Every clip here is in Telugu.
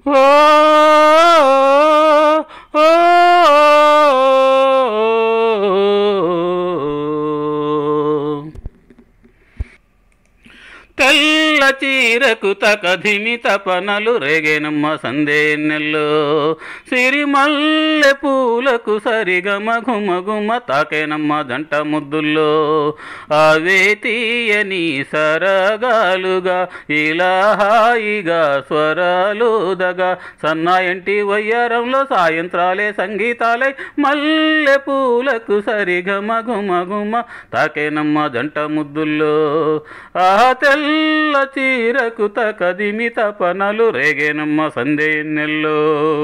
ఓ ఓ తెల్ల చీరకు తకధిమి తపనలు రేగెనమ్మ సందేన్నెల్లో సిరిమల్లె పూలకు సరిగమ ఘుమ ఘుమ తాకేనమ్మ జంట ముద్దుల్లో అవే తీయని సరగాలుగా ఇలా హాయిగా స్వరాలుదగా సన్నాయంటి వయ్యారంలో సాయంత్రాలే సంగీతాలే మల్లె పూలకు సరిగమ ఘుమ ఘుమ తాకేనమ్మ జంట ముద్దుల్లో ఆ తెల్ల చీరకు తకదిమి తపనలు రేగేనమ్మ సందేన్నెల్లో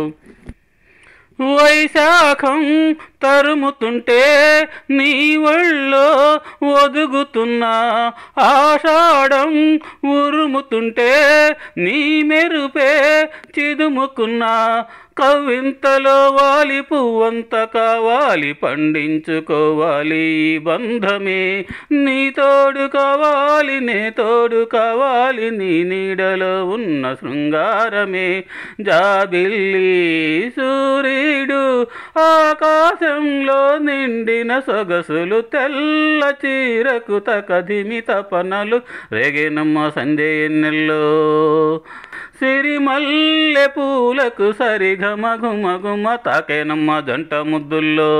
వైశాఖం తరుముతుంటే నీ ఒళ్ళో ఒదుగుతున్నా ఆషాఢం ఉరుముతుంటే నీ మెరుపే చిదుముకున్నా కవింతలో వాలి పువ్వంత కావాలి పండించుకోవాలి ఈ బంధమే నీ తోడు కావాలి నే తోడు కావాలి నీ నీడలో ఉన్న శృంగారమే జాబిల్లి సూర్యుడు ఆకాశంలో నిండిన సొగసులు తెల్ల చీరకు తకధిమి తపనలు రేగేనమ్మ సందేన్నెల్లో సిరిమల్లె పూలకు సరిగమ గుమ గుమ తాకేనమ్మ జంట ముద్దుల్లో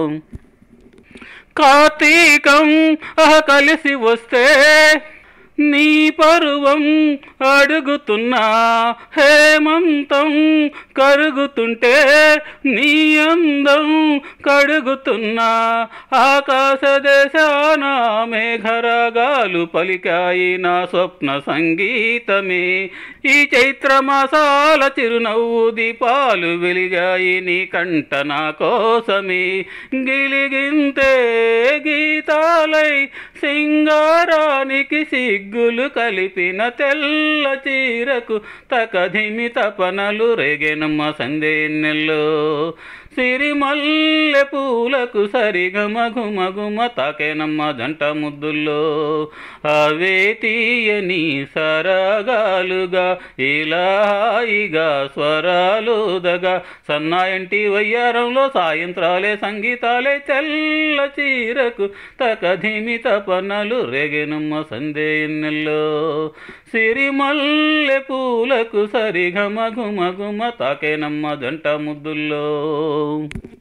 కార్తీకం అహ కలిసి వస్తే నీ పరువం అడుగుతున్నా హేమంతం కరుగుతుంటే నీ అందం కడుగుతున్నా ఆకాశ దేశాన మేఘరాగాలు పలికాయి నా స్వప్న సంగీతమే ఈ చైత్ర మాసాల చిరునవ్వు దీపాలు వెలిగాయి నీ కంట నా కోసమే గిలిగింతే గీతాలై సింగారానికి సిగ్గులు కలిపిన తెల్ల చీరకు తకధిమి తపనలు రేగెనమ్మ సందేన్నెల్లో సిరిమల్లె పూలకు సరిగమ ఘుమ ఘుమ తాకేనమ్మ జంట ముద్దుల్లో అవే తీయని సరగాలుగా ఇలా హాయిగా స్వరాలుదగా సన్నాయంటి వయ్యారంలో సాయంత్రాలే సంగీతాలే తెల్ల చీరకు తకధిమి తపనలు రేగెనమ్మ సందేన్నెల్లో సిరిమల్లె పూలకు సరిగమ ఘుమ ఘుమ తాకేనమ్మ జంట ముద్దుల్లో